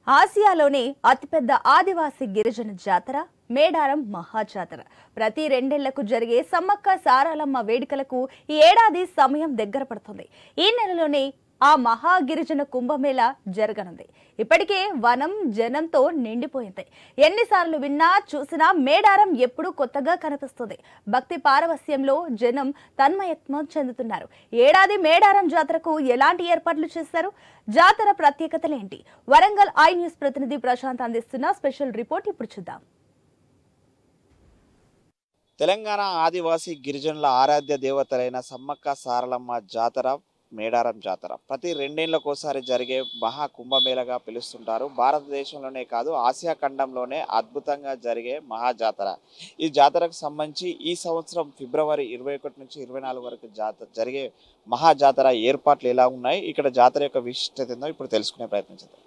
ఆసియాలోనే అతిపెద్ద ఆదివాసీ గిరిజన జాతర మేడారం మహాజాతర ప్రతి రెండేళ్లకు జరిగే సమ్మక్క సారాలమ్మ వేడుకలకు ఈ ఏడాది సమయం దగ్గర పడుతుంది ఈ నెలలోనే ఆ మహా గిరిజన కుంభమేళ జరగనుంది ఇప్పటికే వనం జనంతో నిండిపోయింది ఎన్నిసార్లు విన్నా చూసినా మేడారం ఎప్పుడూ కొత్తగా కనిపిస్తుంది భక్తి పారవస్యంలో జనం తన్మయత్వం చెందుతున్నారు ఏడాది మేడారం జాతరకు ఎలాంటి ఏర్పాట్లు చేశారు జాతర ప్రత్యేకతలేంటి వరంగల్ ఐ న్యూస్ ప్రతినిధి ప్రశాంత్ అందిస్తున్న స్పెషల్ రిపోర్ట్ ఇప్పుడు చూద్దాం తెలంగాణ ఆదివాసీ గిరిజనుల ఆరాధ్య దేవతలైన సమ్మక్క సారలమ్మ జాతర మేడారం జాతర ప్రతి రెండేళ్లకోసారి జరిగే మహా కుంభమేళగా పిలుస్తుంటారు భారతదేశంలోనే కాదు ఆసియా ఖండంలోనే అద్భుతంగా జరిగే మహా జాతర ఈ జాతరకు సంబంధించి ఈ సంవత్సరం ఫిబ్రవరి ఇరవై ఒకటి నుంచి ఇరవై నాలుగు వరకు జాతర జరిగే మహా జాతర ఏర్పాట్లు ఎలా ఉన్నాయి ఇక్కడ జాతర యొక్క విశిష్టత ఏందో ఇప్పుడు తెలుసుకునే ప్రయత్నం చేద్దాం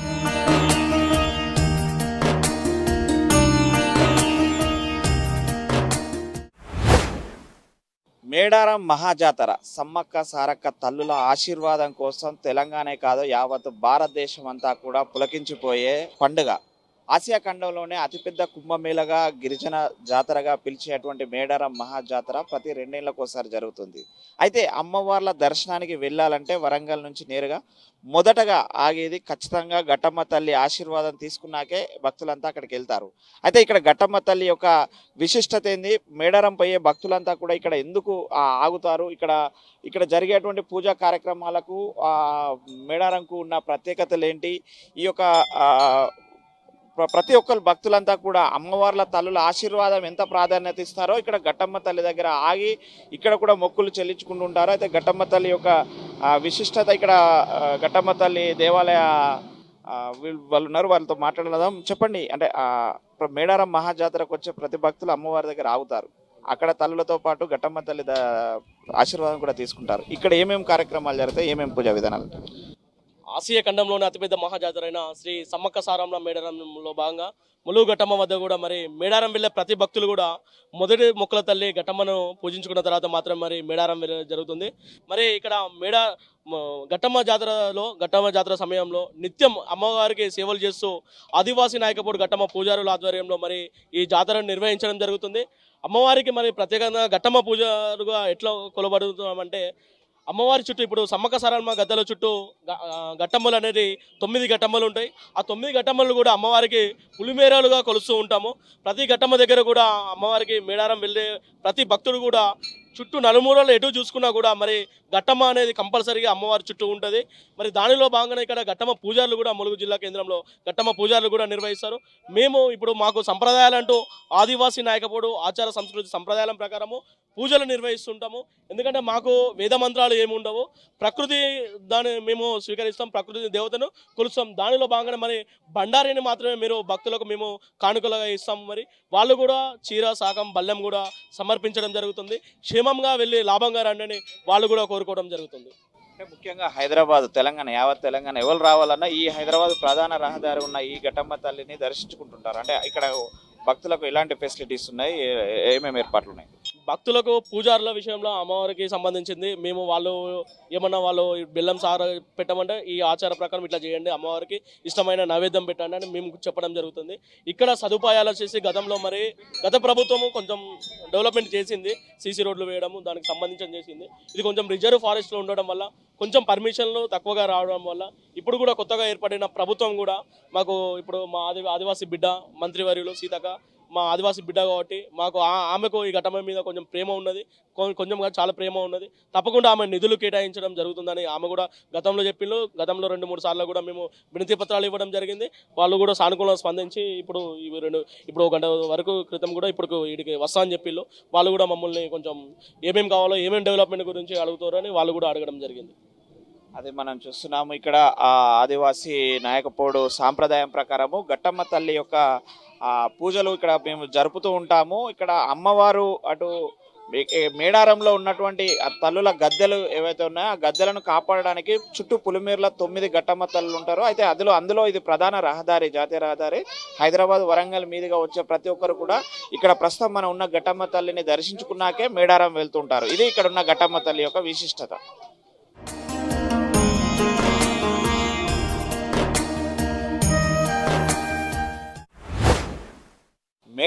మేడారం మహాజాతర సమ్మక్క సారక్క తల్లుల ఆశీర్వాదం కోసం తెలంగాణే కాదు యావత్ భారతదేశం అంతా కూడా పులకించిపోయే పండుగ ఆసియా ఖండంలోనే అతిపెద్ద కుంభమేళగా గిరిజన జాతరగా పిలిచేటువంటి మేడారం మహాజాతర ప్రతి రెండేళ్లకోసారి జరుగుతుంది అయితే అమ్మవార్ల దర్శనానికి వెళ్ళాలంటే వరంగల్ నుంచి నేరుగా మొదటగా ఆగేది ఖచ్చితంగా ఘట్టమ్మ తల్లి ఆశీర్వాదం తీసుకున్నాకే భక్తులంతా అక్కడికి వెళ్తారు అయితే ఇక్కడ ఘట్టమ్మ తల్లి యొక్క విశిష్టత ఏంది మేడారం పోయే భక్తులంతా కూడా ఇక్కడ ఎందుకు ఆ, ఆగుతారు ఇక్కడ ఇక్కడ జరిగేటువంటి పూజా కార్యక్రమాలకు ఆ మేడారంకు ఉన్న ప్రత్యేకతలు ఏంటి ఈ యొక్క ఆ, ప్ర- ప్రతి ఒక్కరు భక్తులంతా కూడా అమ్మవార్ల తల్లుల ఆశీర్వాదం ఎంత ప్రాధాన్యత ఇస్తారో ఇక్కడ ఘట్టమ్మ తల్లి దగ్గర ఆగి ఇక్కడ కూడా మొక్కులు చెల్లించుకుంటూ ఉంటారు అయితే ఘట్టమ్మ తల్లి యొక్క ఆ, విశిష్టత ఇక్కడ ఆ, ఘట్టమ్మ తల్లి దేవాలయ ఆ, వీళ్ళు వాళ్ళు ఉన్నారు వాళ్ళతో మాట్లాడదాం చెప్పండి అంటే ఆ, ఇప్పుడు మేడారం మహాజాతరకు వచ్చే ప్రతి భక్తులు అమ్మవారి దగ్గర ఆగుతారు అక్కడ తల్లులతో పాటు ఘట్టమ్మ తల్లి ద- ఆశీర్వాదం కూడా తీసుకుంటారు ఇక్కడ ఏమేమి కార్యక్రమాలు జరుగుతాయి ఏమేమి పూజా విధానాలు ఆసియా ఖండంలోని అతిపెద్ద మహాజాతర అయిన శ్రీ సమ్మక్క సారమ్మ మేడారంలో భాగంగా ములుగు ఘట్టమ్మ వద్ద కూడా మరి మేడారం వెళ్ళే ప్రతి భక్తులు కూడా మొదటి మొక్కల తల్లి ఘట్టమ్మను పూజించుకున్న తర్వాత మాత్రం మరి మేడారం వెళ్ళ జరుగుతుంది మరి ఇక్కడ మేడా మ- ఘట్టమ్మ జాతరలో ఘట్టమ్మ జాతర సమయంలో నిత్యం అమ్మవారికి సేవలు చేస్తూ ఆదివాసీ నాయకపోడు ఘట్టమ్మ పూజారుల ఆధ్వర్యంలో మరి ఈ జాతరను నిర్వహించడం జరుగుతుంది అమ్మవారికి మరి ప్రత్యేకంగా ఘట్టమ్మ పూజారుగా ఎట్లా కొలబడుతున్నామంటే అమ్మవారి చుట్టూ ఇప్పుడు సమ్మక్క సారమ్మ గద్దల చుట్టూ గ- ఆ, గట్టమ్మలు అనేది తొమ్మిది గట్టమ్మలు ఉంటాయి ఆ తొమ్మిది గట్టమ్మలు కూడా అమ్మవారికి పులిమేరాలుగా కొలుస్తూ ఉంటాము ప్రతి గట్టమ్మ దగ్గర కూడా అమ్మవారికి మేడారం వెళ్ళే ప్రతి భక్తుడు కూడా చుట్టూ నలుమూలలు ఎటు చూసుకున్నా కూడా మరి ఘట్టమ్మ అనేది కంపల్సరీగా అమ్మవారి చుట్టూ ఉంటుంది మరి దానిలో భాగంగా ఇక్కడ ఘట్టమ్మ పూజారులు కూడా ములుగు జిల్లా కేంద్రంలో ఘట్టమ్మ పూజారులు కూడా నిర్వహిస్తారు మేము ఇప్పుడు మాకు సంప్రదాయాలంటూ ఆదివాసీ నాయకపోడు ఆచార సంస్కృతి సంప్రదాయాల ప్రకారము పూజలు నిర్వహిస్తుంటాము ఎందుకంటే మాకు వేద మంత్రాలు ఏమి ఉండవు ప్రకృతి దాన్ని మేము స్వీకరిస్తాం ప్రకృతి దేవతను కొలుస్తాం దానిలో భాగంగా మరి బండారిని మాత్రమే మీరు భక్తులకు మేము కానుకలుగా ఇస్తాము మరి వాళ్ళు కూడా చీర శాకం బల్లెం కూడా సమర్పించడం జరుగుతుంది క్షేమంగా వెళ్ళి లాభంగా రండి అని వాళ్ళు కూడా కోరుకోవడం జరుగుతుంది అంటే ముఖ్యంగా హైదరాబాద్ తెలంగాణ యావత్ తెలంగాణ ఎవరు రావాలన్నా ఈ హైదరాబాద్ ప్రధాన రహదారి ఉన్న ఈ ఘట్టమ్మ తల్లిని దర్శించుకుంటుంటారు అంటే ఇక్కడ భక్తులకు ఎలాంటి ఫెసిలిటీస్ ఉన్నాయి ఏ- ఏమేమి ఏర్పాట్లు ఉన్నాయి భక్తులకు పూజారుల విషయంలో అమ్మవారికి సంబంధించింది మేము వాళ్ళు ఏమన్నా వాళ్ళు బెల్లం సార పెట్టమంటే ఈ ఆచార ప్రకారం ఇట్లా చేయండి అమ్మవారికి ఇష్టమైన నైవేద్యం పెట్టండి అని మేము చెప్పడం జరుగుతుంది ఇక్కడ సదుపాయాలు వచ్చేసి గతంలో మరి గత ప్రభుత్వము కొంచెం డెవలప్మెంట్ చేసింది సీసీ రోడ్లు వేయడము దానికి సంబంధించిన చేసింది ఇది కొంచెం రిజర్వ్ ఫారెస్ట్లో ఉండడం వల్ల కొంచెం పర్మిషన్లు తక్కువగా రావడం వల్ల ఇప్పుడు కూడా కొత్తగా ఏర్పడిన ప్రభుత్వం కూడా మాకు ఇప్పుడు మా ఆది ఆదివాసీ బిడ్డ మంత్రివర్యులు సీతక్క మా ఆదివాసీ బిడ్డ కాబట్టి మాకు ఆ- ఆమెకు ఈ ఘటన మీద కొంచెం ప్రేమ ఉన్నది కొ- కొంచెం కాదు చాలా ప్రేమ ఉన్నది తప్పకుండా ఆమె నిధులు కేటాయించడం జరుగుతుందని ఆమె కూడా గతంలో చెప్పిండ్రు గతంలో రెండు మూడు సార్లు కూడా మేము వినతి పత్రాలు ఇవ్వడం జరిగింది వాళ్ళు కూడా సానుకూలంగా స్పందించి ఇప్పుడు ఇవి రెండు ఇప్పుడు ఒక గంట వరకు క్రితం కూడా ఇప్పుడు వీడికి వస్తా అని చెప్పిళ్ళు వాళ్ళు కూడా మమ్మల్ని కొంచెం ఏమేమి కావాలో ఏమేమి డెవలప్మెంట్ గురించి అడుగుతారని వాళ్ళు కూడా అడగడం జరిగింది అది మనం చూస్తున్నాము ఇక్కడ ఆ ఆదివాసీ నాయకపోడు సాంప్రదాయం ప్రకారము ఘట్టమ్మ తల్లి యొక్క ఆ పూజలు ఇక్కడ మేము జరుపుతూ ఉంటాము ఇక్కడ అమ్మవారు అటు మే- ఏ మేడారంలో ఉన్నటువంటి ఆ తల్లుల గద్దెలు ఏవైతే ఉన్నాయో ఆ గద్దెలను కాపాడడానికి చుట్టూ పులిమేరుల తొమ్మిది ఘట్టమ్మ తల్లులు ఉంటారు అయితే అందులో అందులో ఇది ప్రధాన రహదారి జాతీయ రహదారి హైదరాబాద్ వరంగల్ మీదుగా వచ్చే ప్రతి ఒక్కరు కూడా ఇక్కడ ప్రస్తుతం మనం ఉన్న ఘట్టమ్మ తల్లిని దర్శించుకున్నాకే మేడారం వెళ్తుంటారు ఇది ఇక్కడ ఉన్న ఘట్టమ్మ తల్లి యొక్క విశిష్టత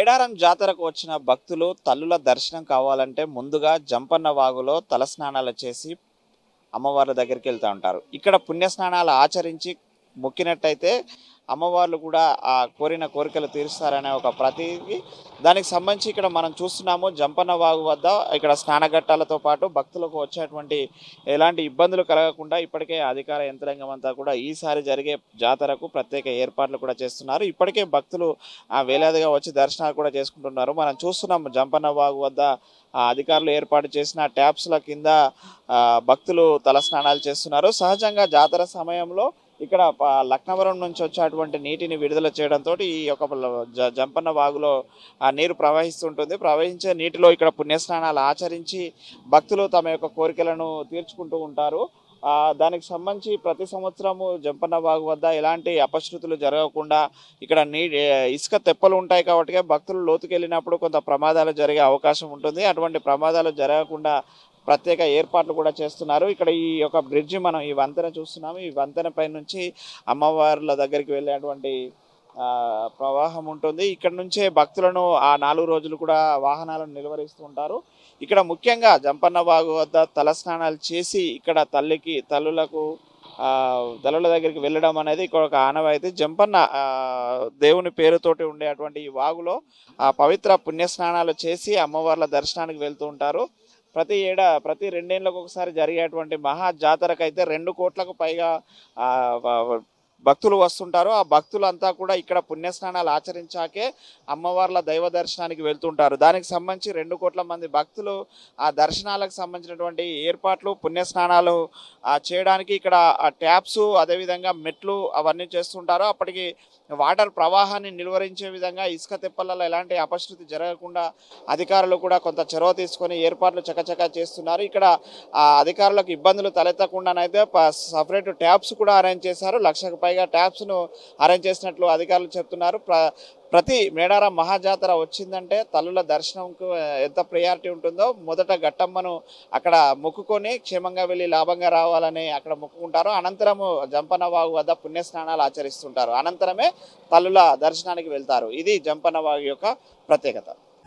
మేడారం జాతరకు వచ్చిన భక్తులు తల్లుల దర్శనం కావాలంటే ముందుగా జంపన్న వాగులో తలస్నానాలు చేసి అమ్మవార్ల దగ్గరికి వెళ్తూ ఉంటారు ఇక్కడ పుణ్యస్నానాలు ఆచరించి మొక్కినట్టయితే అమ్మవార్లు కూడా ఆ కోరిన కోరికలు తీరుస్తారనే ఒక ప్రతికి దానికి సంబంధించి ఇక్కడ మనం చూస్తున్నాము జంపన్న వాగు వద్ద ఇక్కడ స్నానఘట్టాలతో పాటు భక్తులకు వచ్చేటువంటి ఎలాంటి ఇబ్బందులు కలగకుండా ఇప్పటికే అధికార యంత్రాంగం అంతా కూడా ఈసారి జరిగే జాతరకు ప్రత్యేక ఏర్పాట్లు కూడా చేస్తున్నారు ఇప్పటికే భక్తులు ఆ వేలాదిగా వచ్చి దర్శనాలు కూడా చేసుకుంటున్నారు మనం చూస్తున్నాం జంపన్న వాగు వద్ద ఆ అధికారులు ఏర్పాటు చేసిన ట్యాప్స్ల కింద ఆ, భక్తులు తలస్నానాలు చేస్తున్నారు సహజంగా జాతర సమయంలో ఇక్కడ ప- లక్నవరం నుంచి వచ్చేటువంటి నీటిని విడుదల చేయడంతో ఈ యొక్క జ- జంపన్న వాగులో ఆ నీరు ప్రవహిస్తుంటుంది ప్రవహించే నీటిలో ఇక్కడ పుణ్యస్నానాలు ఆచరించి భక్తులు తమ యొక్క కోరికలను తీర్చుకుంటూ ఉంటారు ఆ, దానికి సంబంధించి ప్రతి సంవత్సరము జంపన్న వాగు వద్ద ఎలాంటి అపశృతులు జరగకుండా ఇక్కడ నీ ఇసుక తెప్పలు ఉంటాయి కాబట్టి భక్తులు లోతుకెళ్ళినప్పుడు కొంత ప్రమాదాలు జరిగే అవకాశం ఉంటుంది అటువంటి ప్రమాదాలు జరగకుండా ప్రత్యేక ఏర్పాట్లు కూడా చేస్తున్నారు ఇక్కడ ఈ యొక్క బ్రిడ్జి మనం ఈ వంతెన చూస్తున్నాము ఈ వంతెన పై నుంచి అమ్మవార్ల దగ్గరికి వెళ్ళేటువంటి ఆ, ప్రవాహం ఉంటుంది ఇక్కడ నుంచే భక్తులను ఆ నాలుగు రోజులు కూడా వాహనాలను నిలువరిస్తూ ఉంటారు ఇక్కడ ముఖ్యంగా జంపన్న వాగు వద్ద తలస్నానాలు చేసి ఇక్కడ తల్లికి తల్లులకు ఆ, తల్లుల దగ్గరికి వెళ్ళడం అనేది ఇక్కడ ఒక ఆనవాయితీ జంపన్న ఆ, దేవుని పేరుతోటి ఉండేటువంటి ఈ వాగులో ఆ పవిత్ర పుణ్యస్నానాలు చేసి అమ్మవార్ల దర్శనానికి వెళ్తూ ఉంటారు ప్రతి ఏడా ప్రతి రెండేళ్ళకు ఒకసారి జరిగేటువంటి మహా జాతరకైతే రెండు కోట్లకు పైగా ఆ, వ- భక్తులు వస్తుంటారు ఆ భక్తులంతా కూడా ఇక్కడ పుణ్యస్నానాలు ఆచరించాకే అమ్మవార్ల దైవ దర్శనానికి వెళ్తుంటారు దానికి సంబంధించి రెండు కోట్ల మంది భక్తులు ఆ దర్శనాలకు సంబంధించినటువంటి ఏర్పాట్లు పుణ్యస్నానాలు ఆ, చేయడానికి ఇక్కడ ఆ ట్యాప్స్ అదేవిధంగా మెట్లు అవన్నీ చేస్తుంటారు అప్పటికి వాటర్ ప్రవాహాన్ని నిలువరించే విధంగా ఇసుక తెప్పలలో ఎలాంటి అపశృతి జరగకుండా అధికారులు కూడా కొంత చొరవ తీసుకొని ఏర్పాట్లు చకచకా చేస్తున్నారు ఇక్కడ ఆ అధికారులకు ఇబ్బందులు తలెత్తకుండానైతే సపరేట్ ట్యాప్స్ కూడా అరేంజ్ చేశారు లక్షకు పైగా ట్యాప్స్ను అరేంజ్ చేసినట్లు అధికారులు చెప్తున్నారు ప్ర ప్రతి మేడారం మహాజాతర వచ్చిందంటే తల్లుల దర్శనంకు ఎంత ప్రయారిటీ ఉంటుందో మొదట గట్టమ్మను అక్కడ మొక్కుకొని క్షేమంగా వెళ్ళి లాభంగా రావాలని అక్కడ మొక్కుకుంటారు అనంతరము జంపన్న వాగు వద్ద పుణ్యస్నానాలు ఆచరిస్తుంటారు అనంతరమే తల్లుల దర్శనానికి వెళ్తారు ఇది జంపన్న వాగు యొక్క ప్రత్యేకత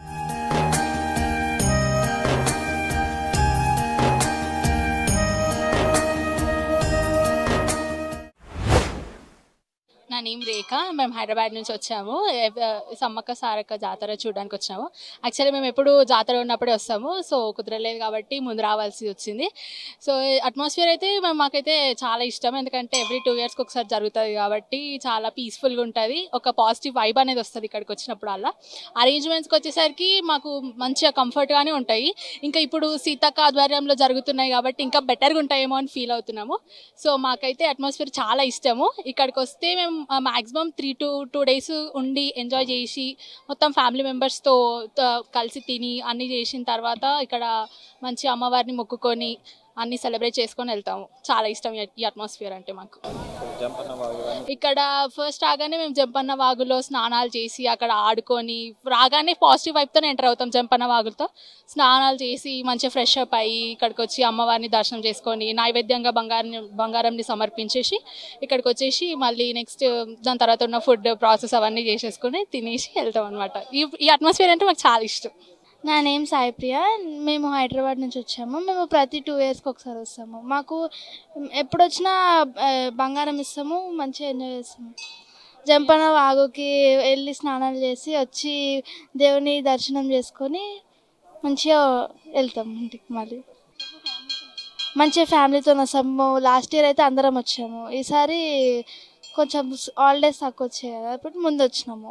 నా నేమ్ రేఖ మేము హైదరాబాద్ నుంచి వచ్చాము ఎవ- సమ్మక్క సారక్క జాతర చూడడానికి వచ్చాము యాక్చువల్లీ మేము ఎప్పుడు జాతర ఉన్నప్పుడే వస్తాము సో కుదరలేదు కాబట్టి ముందు రావాల్సి వచ్చింది సో అట్మాస్ఫియర్ అయితే మేము మాకైతే చాలా ఇష్టం ఎందుకంటే ఎవ్రీ టూ ఇయర్స్కి ఒకసారి జరుగుతుంది కాబట్టి చాలా పీస్ఫుల్గా ఉంటుంది ఒక పాజిటివ్ వైబ్ అనేది వస్తుంది ఇక్కడికి వచ్చినప్పుడు అలా అరేంజ్మెంట్స్కి వచ్చేసరికి మాకు మంచిగా కంఫర్ట్గానే ఉంటాయి ఇంకా ఇప్పుడు సీతక్క ఆధ్వర్యంలో జరుగుతున్నాయి కాబట్టి ఇంకా బెటర్గా ఉంటాయేమో అని ఫీల్ అవుతున్నాము సో మాకైతే అట్మాస్ఫియర్ చాలా ఇష్టము ఇక్కడికి వస్తే మేము maximum three to two days ఉండి ఎంజాయ్ చేసి మొత్తం ఫ్యామిలీ మెంబర్స్తో కలిసి తిని అన్నీ చేసిన తర్వాత ఇక్కడ మంచి అమ్మవారిని మొక్కుకొని అన్నీ సెలబ్రేట్ చేసుకొని వెళ్తాము చాలా ఇష్టం ఈ- ఈ అట్మాస్ఫియర్ అంటే మాకు జంపన్న వాగు ఇక్కడ ఫస్ట్ రాగానే మేము జంపన్న వాగులో స్నానాలు చేసి అక్కడ ఆడుకొని రాగానే పాజిటివ్ వైపుతో ఎంటర్ అవుతాం జంపన్న వాగులతో స్నానాలు చేసి మంచిగా ఫ్రెష్ అప్ అయ్యి ఇక్కడికి వచ్చి అమ్మవారిని దర్శనం చేసుకొని నైవేద్యంగా బంగారం బంగారంని సమర్పించేసి ఇక్కడికి వచ్చేసి మళ్ళీ నెక్స్ట్ దాని తర్వాత ఉన్న ఫుడ్ ప్రాసెస్ అవన్నీ చేసేసుకొని తినేసి వెళ్తాం అనమాట ఈ ఈ అట్మాస్ఫియర్ అంటే మాకు చాలా ఇష్టం నా నేమ్ సాయి ప్రియ మేము హైదరాబాద్ నుంచి వచ్చాము మేము ప్రతి టూ ఇయర్స్కి ఒకసారి వస్తాము మాకు ఎప్పుడు వచ్చినా ఆ, బంగారం ఇస్తాము మంచిగా ఎంజాయ్ చేస్తాము జంపన వాగుకి వెళ్ళి స్నానాలు చేసి వచ్చి దేవుని దర్శనం చేసుకొని మంచిగా వెళ్తాం ఇంటికి మళ్ళీ మంచిగా ఫ్యామిలీతో వస్తాము లాస్ట్ ఇయర్ అయితే అందరం వచ్చాము ఈసారి కొంచెం హాలిడేస్ తక్కువ వచ్చాయి కదా అప్పుడు ముందు వచ్చినాము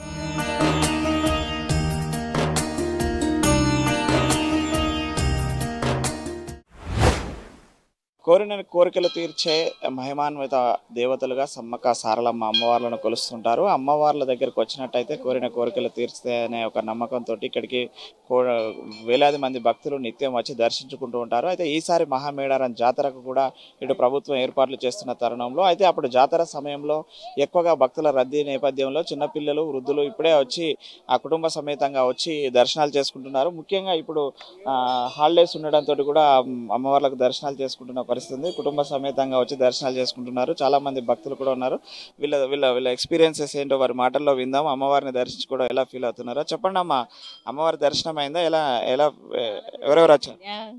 కోరిన కోరికలు తీర్చే మహిమాన్విత దేవతలుగా సమ్మక్క సారలమ్మ అమ్మవార్లను కొలుస్తుంటారు అమ్మవార్ల దగ్గరకు వచ్చినట్టయితే కోరిన కోరికలు తీర్చే అనే ఒక నమ్మకంతో ఇక్కడికి కో- వేలాది మంది భక్తులు నిత్యం వచ్చి దర్శించుకుంటూ ఉంటారు అయితే ఈసారి మహామేడారం జాతరకు కూడా ఇటు ప్రభుత్వం ఏర్పాట్లు చేస్తున్న తరుణంలో అయితే అప్పుడు జాతర సమయంలో ఎక్కువగా భక్తుల రద్దీ నేపథ్యంలో చిన్నపిల్లలు వృద్ధులు ఇప్పుడే వచ్చి ఆ కుటుంబ సమేతంగా వచ్చి దర్శనాలు చేసుకుంటున్నారు ముఖ్యంగా ఇప్పుడు హాలిడేస్ ఉండడంతో కూడా అమ్- అమ్మవార్లకు దర్శనాలు చేసుకుంటున్న ఒక పరిస్థితి ఉంది కుటుంబ సమేతంగా వచ్చి దర్శనాలు చేసుకుంటున్నారు చాలా మంది భక్తులు కూడా ఉన్నారు వీళ్ళ వీళ్ళ వీళ్ళ ఎక్స్పీరియన్సెస్ ఏంటో వారి మాటల్లో విందాం అమ్మవారిని దర్శించుకోవడం ఎలా ఫీల్ అవుతున్నారో చెప్పండి అమ్మా అమ్మవారి దర్శనం అయిందా ఎలా ఎలా ఎవరెవరు వచ్చారు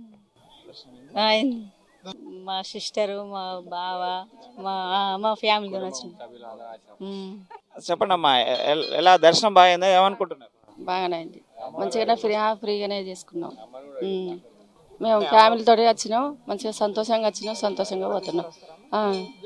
అయింది మా సిస్టరు మా బావ మా మా ఫ్యామిలీతో వచ్చింది ఉమ్. చెప్పండి అమ్మా ఎ- ఎలా దర్శనం బాగా అయిందా ఏమనుకుంటున్నారు బాగానే అయింది మంచిగానే ఫ్రీ ఫ్రీగానే చేసుకున్నాం ఉమ్. మేము ఫ్యామిలీతో వచ్చినాం మంచిగా సంతోషంగా వచ్చినాం సంతోషంగా పోతున్నాం ఆ.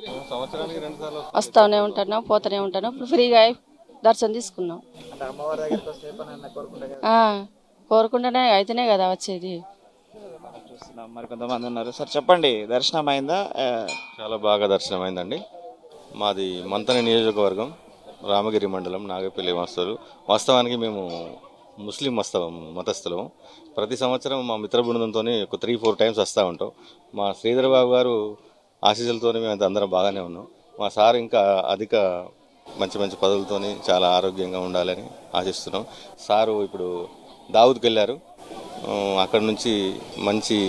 వస్తూనే ఉంటున్నాం పోతూనే ఉంటున్నాం ఇప్పుడు ఫ్రీగా దర్శనం తీసుకున్నాం అంటే అమ్మవారి దగ్గరికి వస్తే ఏ పనైనా కోరుకుంటే కదా ఆ. కోరుకుంటేనే అయితేనే కదా వచ్చేది మనం చూస్తున్నాం మరి కొంతమంది ఉన్నారు సార్ చెప్పండి దర్శనం అయిందా ఆ, చాలా బాగా దర్శనం అయిందండి మాది మంతని నియోజకవర్గం రామగిరి మండలం నాగపల్లి వాస్తవులు వాస్తవానికి మేము ముస్లిం మస్త మతస్థులం ప్రతి సంవత్సరం మా మిత్ర బృందంతో ఒక త్రీ ఫోర్ టైమ్స్ వస్తూ ఉంటాం మా శ్రీధర్ బాబు గారు ఆశీస్సులతో మేము అంత అందరం బాగానే ఉన్నాం మా సార్ ఇంకా అధిక మంచి మంచి పదవులతోని చాలా ఆరోగ్యంగా ఉండాలని ఆశిస్తున్నాం సారు ఇప్పుడు దావుద్కి వెళ్ళారు ఆ, అక్కడ నుంచి మంచి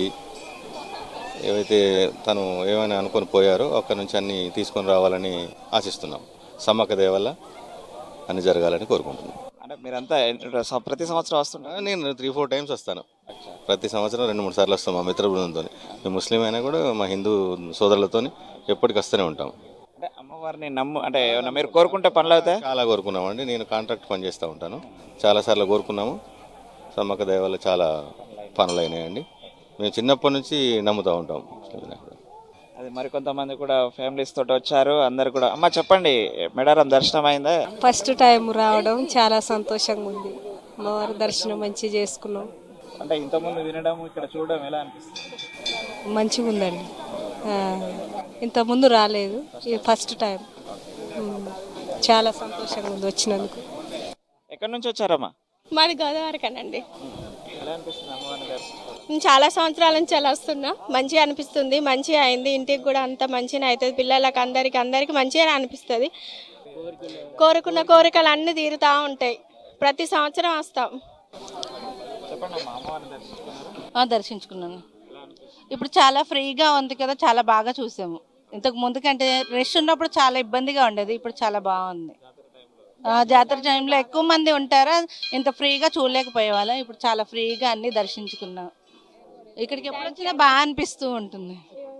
ఏవైతే తను ఏమైనా అనుకొని పోయారో అక్కడి నుంచి అన్ని తీసుకొని రావాలని ఆశిస్తున్నాం సమ్మక్క దయ వల్ల అన్ని జరగాలని కోరుకుంటున్నాం అంటే మీరంతా ఎన్ని- స- ప్రతి సంవత్సరం వస్తుంటారు ఆ, నేను త్రీ ఫోర్ టైమ్స్ వస్తాను ప్రతి సంవత్సరం రెండు మూడు సార్లు వస్తాం మా మిత్ర బృందంతో మేము ముస్లిం అయినా కూడా మా హిందూ సోదరులతో ఎప్పటికి వస్తూనే ఉంటాం అంటే అమ్మవారిని నమ్ము అంటే ఏమన్నా మీరు కోరుకుంటే పనులు అవుతాయి చాలా కోరుకున్నామండి నేను కాంట్రాక్ట్ పని చేస్తూ ఉంటాను చాలాసార్లు కోరుకున్నాము సమ్మక్క దయ వల్ల చాలా పనులు అయినాయండి మేము చిన్నప్పటి నుంచి నమ్ముతూ ఉంటాం అది మరి కొంతమంది కూడా ఫ్యామిలీస్ తోటి వచ్చారు అందరు కూడా అమ్మ చెప్పండి మేడారం దర్శనం అయిందా ఫస్ట్ టైం రావడం చాలా సంతోషంగా ఉంది అమ్మవారి దర్శనం మంచిగా చేసుకున్నాం అంటే ఇంతకుముందు వినడం ఇక్కడ చూడడం ఎలా అనిపిస్తుంది మంచిగా ఉందండి ఆ, ఇంతకుముందు రాలేదు ఇది ఫస్ట్ టైం ఉమ్, చాలా సంతోషంగా ఉంది వచ్చినందుకు ఎక్కడి నుంచి వచ్చారమ్మా మాది గోదావరికనండి ఎలా అనిపిస్తుంది అమ్మవారిని దర్శించుకోవడం నేను చాలా సంవత్సరాల నుంచి అలా వస్తున్నా మంచిగా అనిపిస్తుంది మంచిగా అయింది ఇంటికి కూడా అంత మంచిగా అవుతుంది పిల్లలకి అందరికి అందరికి మంచిగా అనిపిస్తుంది కోరుకున్న కోరికలు అన్నీ తీరుతూ ఉంటాయి ప్రతి సంవత్సరం వస్తాం చెప్పండి అమ్మా అమ్మవారిని దర్శించుకున్నారు ఆ, దర్శించుకున్నాను ఇప్పుడు చాలా ఫ్రీగా ఉంది కదా చాలా బాగా చూసాము ఇంతకు ముందు కంటే రష్ ఉన్నప్పుడు చాలా ఇబ్బందిగా ఉండేది ఇప్పుడు చాలా బాగుంది ఆ, జాతర టైంలో ఎక్కువ మంది ఉంటారా ఇంత ఫ్రీగా చూడలేకపోయేవాళ్ళం ఇప్పుడు చాలా ఫ్రీగా అన్ని దర్శించుకున్నాం ఇక్కడికి ఎప్పుడు వచ్చినా బాగా అనిపిస్తూ ఉంటుంది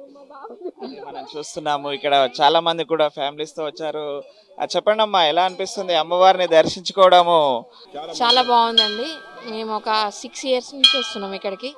మనం చూస్తున్నాము ఇక్కడ చాలా మంది కూడా ఫ్యామిలీస్ తో వచ్చారు ఆ, చెప్పండి అమ్మా ఎలా అనిపిస్తుంది అమ్మవారిని దర్శించుకోవడము చాలా బాగుందండి మేము ఒక సిక్స్ ఇయర్స్ నుంచి వస్తున్నాం ఇక్కడికి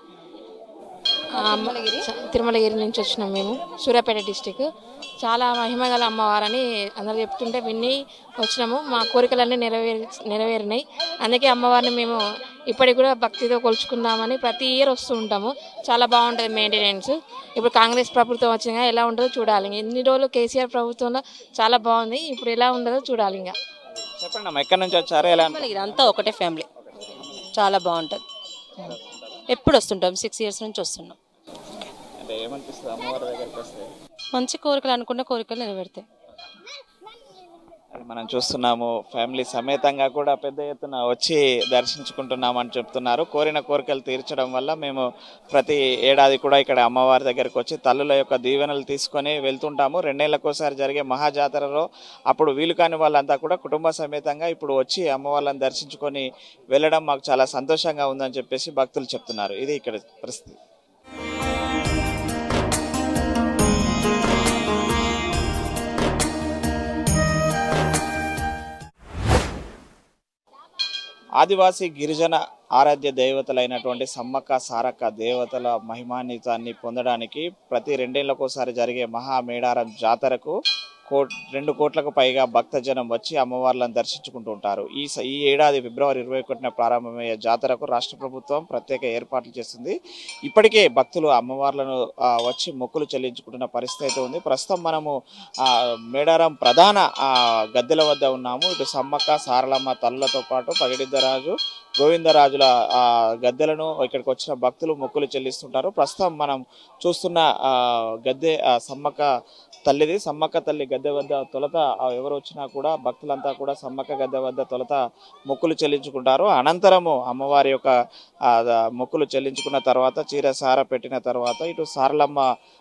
ఆ, స- తిరుమలగిరి నుంచి వచ్చినాం మేము సూర్యాపేట డిస్టిక్ చాలా మహిమగల అమ్మవారని అందరూ చెప్తుంటే విని వచ్చినాము మా కోరికలన్నీ నెరవేరి నెరవేరినాయి అందుకే అమ్మవారిని మేము ఇప్పటికి కూడా భక్తితో కొలుచుకుందామని ప్రతి ఇయర్ వస్తూ ఉంటాము చాలా బాగుంటుంది మెయింటెనెన్స్ ఇప్పుడు కాంగ్రెస్ ప్రభుత్వం వచ్చిందా ఎలా ఉంటుందో చూడాలి ఎన్ని రోజులు కేసీఆర్ ప్రభుత్వంలో చాలా బాగుంది ఇప్పుడు ఎలా ఉండదో చూడాలి ఇంకా చెప్పండి అమ్మా ఎక్కడి నుంచి వచ్చారు ఎలా అనిపిస్తుంది? ఇదంతా ఒకటే ఫ్యామిలీ చాలా బాగుంటుంది ఎప్పుడు వస్తుంటాం సిక్స్ ఇయర్స్ నుంచి వస్తున్నాం అంటే ఏమనిపిస్తుంది అమ్మవారి దగ్గరికి వస్తే మంచి కోరికలు అనుకున్న కోరికలు నెరవేరుతాయి అది మనం చూస్తున్నాము ఫ్యామిలీ సమేతంగా కూడా పెద్ద ఎత్తున వచ్చి దర్శించుకుంటున్నామని చెప్తున్నారు కోరిన కోరికలు తీర్చడం వల్ల మేము ప్రతి ఏడాది కూడా ఇక్కడ అమ్మవారి దగ్గరకు వచ్చి తల్లుల యొక్క దీవెనలు తీసుకొని వెళ్తుంటాము రెండేళ్లకోసారి జరిగే మహాజాతరలో అప్పుడు వీలు కాని వాళ్ళంతా కూడా కుటుంబ సమేతంగా ఇప్పుడు వచ్చి అమ్మవార్లను దర్శించుకొని వెళ్ళడం మాకు చాలా సంతోషంగా ఉందని చెప్పేసి భక్తులు చెప్తున్నారు ఇది ఇక్కడ పరిస్థితి ఆదివాసీ గిరిజన ఆరాధ్య దేవతలైనటువంటి సమ్మక్క సారక్క దేవతల మహిమాన్వితాన్ని పొందడానికి ప్రతి రెండేళ్లకోసారి జరిగే మహా మేడారం జాతరకు కో రెండు కోట్లకు పైగా భక్తజనం వచ్చి అమ్మవార్లను దర్శించుకుంటూ ఉంటారు ఈ స- ఈ ఏడాది ఫిబ్రవరి ఇరవై ఒకటిన ప్రారంభమయ్యే జాతరకు రాష్ట్ర ప్రభుత్వం ప్రత్యేక ఏర్పాట్లు చేస్తుంది ఇప్పటికే భక్తులు అమ్మవార్లను ఆ, వచ్చి మొక్కులు చెల్లించుకుంటున్న పరిస్థితి అయితే ఉంది ప్రస్తుతం మనము ఆ, మేడారం ప్రధాన ఆ, గద్దెల వద్ద ఉన్నాము ఇటు సమ్మక్క సారలమ్మ తల్లులతో పాటు పగిడిద్దరాజు గోవిందరాజుల ఆ, గద్దెలను ఇక్కడికి వచ్చిన భక్తులు మొక్కులు చెల్లిస్తుంటారు ప్రస్తుతం మనం చూస్తున్న ఆ, గద్దె ఆ, సమ్మక్క తల్లిది సమ్మక్క తల్లి గద్దె వద్ద తొలత ఆ, ఎవరు వచ్చినా కూడా భక్తులంతా కూడా సమ్మక్క గద్దె వద్ద తొలత మొక్కులు చెల్లించుకుంటారు అనంతరము అమ్మవారి యొక్క ఆ, ద- మొక్కులు చెల్లించుకున్న తర్వాత చీర సార పెట్టిన తర్వాత ఇటు సారలమ్మ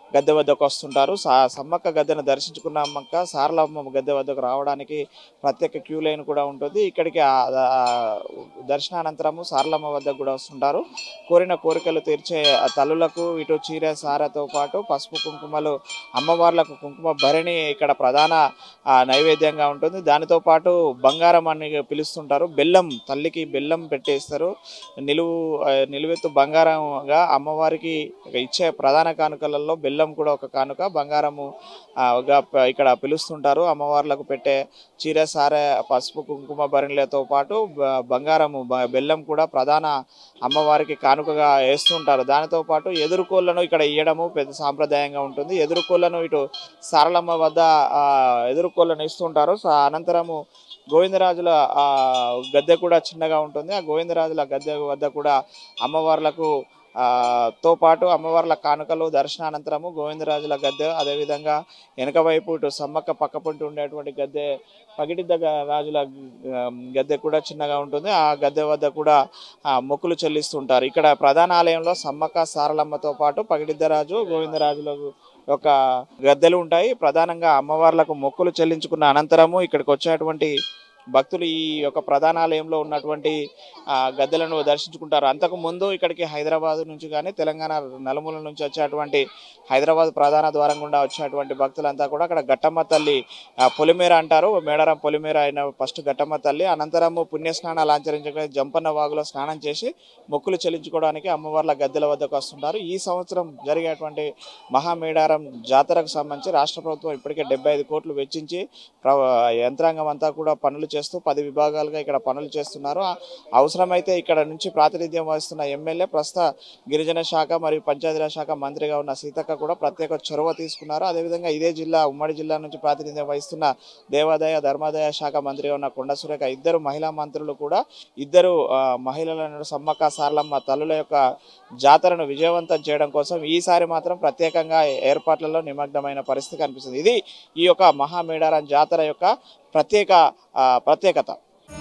గద్దె వద్దకు వస్తుంటారు సా- సమ్మక్క గద్దెను దర్శించుకున్నాక సారలమ్మ గద్దె వద్దకు రావడానికి ప్రత్యేక క్యూ లైన్ కూడా ఉంటుంది ఇక్కడికి ఆ- ఆ దర్శనానంతరము సారలమ్మ వద్దకు కూడా వస్తుంటారు కోరిన కోరికలు తీర్చే ఆ తల్లులకు ఇటు చీర సారతో పాటు పసుపు కుంకుమలు అమ్మవార్లకు కుంకుమ భరణి ఇక్కడ ప్రధాన ఆ, నైవేద్యంగా ఉంటుంది దానితో పాటు బంగారం అని పిలుస్తుంటారు బెల్లం తల్లికి బెల్లం పెట్టేస్తారు నిలువు ఆ, నిలువెత్తు బంగారంగా అమ్మవారికి ఇచ్చే ప్రధాన కానుకలలో బెల్లం కూడా ఒక కానుక బంగారము ఆ, గా ప- ఇక్కడ పిలుస్తుంటారు అమ్మవార్లకు పెట్టే చీర సారె పసుపు కుంకుమ భరణిలతో పాటు బ- బంగారము బ- బెల్లం కూడా ప్రధాన అమ్మవారికి కానుకగా వేస్తుంటారు దానితో పాటు ఎదురుకోళ్లను ఇక్కడ ఇయ్యడము పెద్ద సాంప్రదాయంగా ఉంటుంది ఎదురుకోళ్లను ఇటు సారలమ్మ వద్ద ఆ, ఎదురుకోళ్లను ఇస్తుంటారు సో అనంతరము గోవిందరాజుల ఆ, గద్దె కూడా చిన్నగా ఉంటుంది ఆ గోవిందరాజుల గద్దె వద్ద కూడా అమ్మవార్లకు ఆ, తో పాటు అమ్మవార్ల కానుకలు దర్శనానంతరము గోవిందరాజుల గద్దె అదేవిధంగా వెనక వైపు ఇటు సమ్మక్క పక్క పొంటి ఉండేటువంటి గద్దె పగిటి దగ్గర రాజుల ఆ, గద్దె కూడా చిన్నగా ఉంటుంది ఆ గద్దె వద్ద కూడా ఆ, మొక్కులు చెల్లిస్తుంటారు ఇక్కడ ప్రధాన ఆలయంలో సమ్మక్క సారలమ్మతో పాటు పగిడిద్దరాజు గోవిందరాజుల యొక్క గద్దెలు ఉంటాయి ప్రధానంగా అమ్మవార్లకు మొక్కులు చెల్లించుకున్న అనంతరము ఇక్కడికి వచ్చేటువంటి భక్తులు ఈ యొక్క ప్రధాన ఆలయంలో ఉన్నటువంటి ఆ, గద్దెలను దర్శించుకుంటారు అంతకు ముందు ఇక్కడికి హైదరాబాద్ నుంచి కానీ తెలంగాణ నలుమూల నుంచి వచ్చేటువంటి హైదరాబాద్ ప్రధాన ద్వారం గుండా వచ్చేటువంటి భక్తులంతా కూడా అక్కడ గట్టమ్మ తల్లి ఆ, పొలిమేర అంటారు మేడారం పొలిమేర అయిన ఫస్ట్ గట్టమ్మ తల్లి అనంతరము పుణ్యస్నానాలు ఆచరించగా జంపన్న వాగులో స్నానం చేసి మొక్కులు చెల్లించుకోవడానికి అమ్మవార్ల గద్దెల వద్దకు వస్తుంటారు ఈ సంవత్సరం జరిగేటువంటి మహామేడారం జాతరకు సంబంధించి రాష్ట్ర ప్రభుత్వం ఇప్పటికే డెబ్బై ఐదు కోట్లు వెచ్చించి ప్ర- యంత్రాంగం అంతా కూడా పనులు చేస్తూ పది విభాగాలుగా ఇక్కడ పనులు చేస్తున్నారు ఆ- అవసరమైతే ఇక్కడ నుంచి ప్రాతినిధ్యం వహిస్తున్న ఎమ్మెల్యే ప్రస్తుత గిరిజన శాఖ మరియు పంచాయతీరాజ్ శాఖ మంత్రిగా ఉన్న సీతక్క కూడా ప్రత్యేక చొరవ తీసుకున్నారు అదేవిధంగా ఇదే జిల్లా ఉమ్మడి జిల్లా నుంచి ప్రాతినిధ్యం వహిస్తున్న దేవాదాయ ధర్మాదాయ శాఖ మంత్రిగా ఉన్న కొండ సురేఖ ఇద్దరు మహిళా మంత్రులు కూడా ఇద్దరు ఆ, మహిళలను సమ్మక్క సారలమ్మ తల్లుల యొక్క జాతరను విజయవంతం చేయడం కోసం ఈసారి మాత్రం ప్రత్యేకంగా ఏర్పాట్లలో నిమగ్నమైన పరిస్థితి కనిపిస్తుంది ఇది ఈ యొక్క మహామేడారం జాతర యొక్క ప్రత్యేక ఆ, ప్రత్యేకత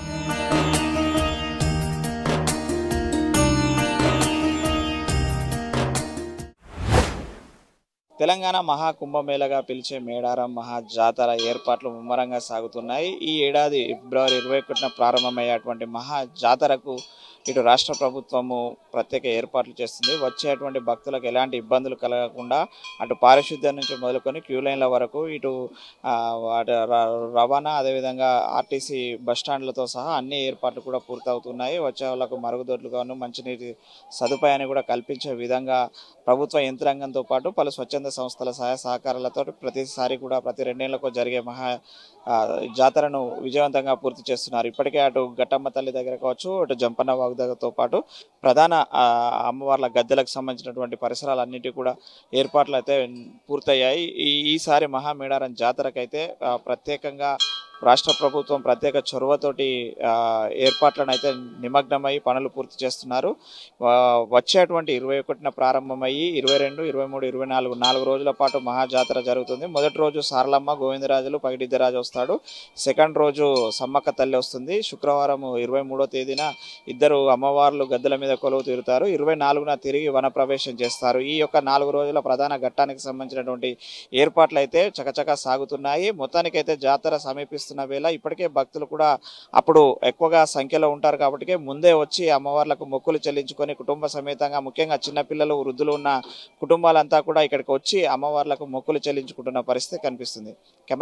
తెలంగాణ మహాకుంభమేళగా పిలిచే మేడారం మహా జాతర ఏర్పాట్లు ముమ్మరంగా సాగుతున్నాయి ఈ ఏడాది ఫిబ్రవరి ఇరవై ఒకటిన ప్రారంభమయ్యేటువంటి మహా జాతరకు ఇటు రాష్ట్ర ప్రభుత్వము ప్రత్యేక ఏర్పాట్లు చేస్తుంది వచ్చేటువంటి భక్తులకు ఎలాంటి ఇబ్బందులు కలగకుండా అటు పారిశుద్ధ్యం నుంచి మొదలుకొని క్యూ లైన్ల వరకు ఇటు ఆ, వాటి ర- రవాణా అదేవిధంగా ఆర్టీసీ బస్ స్టాండ్లతో సహా అన్ని ఏర్పాట్లు కూడా పూర్తవుతున్నాయి వచ్చే వాళ్ళకు మరుగుదొడ్లుగాను మంచినీటి సదుపాయాన్ని కూడా కల్పించే విధంగా ప్రభుత్వ యంత్రాంగంతో పాటు పలు స్వచ్ఛంద సంస్థల సహాయ సహకారాలతో ప్రతిసారి కూడా ప్రతి రెండేళ్లకు జరిగే మహా ఆ, జాతరను విజయవంతంగా పూర్తి చేస్తున్నారు ఇప్పటికే అటు గట్టమ్మ తల్లి దగ్గర కావచ్చు అటు జంపన్న వాగు దగ్గరతో పాటు ప్రధాన ఆ, అమ్మవార్ల గద్దెలకు సంబంధించినటువంటి పరిసరాలన్నిటి కూడా ఏర్పాట్లు అయితే పూర్తయ్యాయి ఈ ఈసారి మహామేడారం జాతరకైతే ఆ, ప్రత్యేకంగా రాష్ట్ర ప్రభుత్వం ప్రత్యేక చొరవతోటి ఆ, ఏర్పాట్లను అయితే నిమగ్నమై పనులు పూర్తి చేస్తున్నారు ఆ, వచ్చేటువంటి ఇరవై ఒకటిన ప్రారంభమయ్యి ఇరవై రెండు ఇరవై మూడు ఇరవై నాలుగు నాలుగు రోజుల పాటు మహాజాతర జరుగుతుంది మొదటి రోజు సారలమ్మ గోవిందరాజులు పగిడిద్దరాజు వస్తాడు సెకండ్ రోజు సమ్మక్క తల్లి వస్తుంది శుక్రవారం ఇరవై మూడో తేదీన ఇద్దరు అమ్మవార్లు గద్దెల మీద కొలువు తీరుతారు ఇరవై నాలుగున తిరిగి వన ప్రవేశం చేస్తారు ఈ యొక్క నాలుగు రోజుల ప్రధాన ఘట్టానికి సంబంధించినటువంటి ఏర్పాట్లు అయితే చకచకా సాగుతున్నాయి మొత్తానికైతే జాతర సమీపిస్తున్న వేళ ఇప్పటికే భక్తులు కూడా అప్పుడు ఎక్కువగా సంఖ్యలో ఉంటారు కాబట్టి ముందే వచ్చి అమ్మవార్లకు మొక్కులు చెల్లించుకొని కుటుంబ సమేతంగా ముఖ్యంగా చిన్నపిల్లలు వృద్ధులు ఉన్న కుటుంబాలంతా కూడా ఇక్కడికి వచ్చి అమ్మవార్లకు మొక్కులు చెల్లించుకుంటున్న పరిస్థితి కనిపిస్తుంది కెమెరా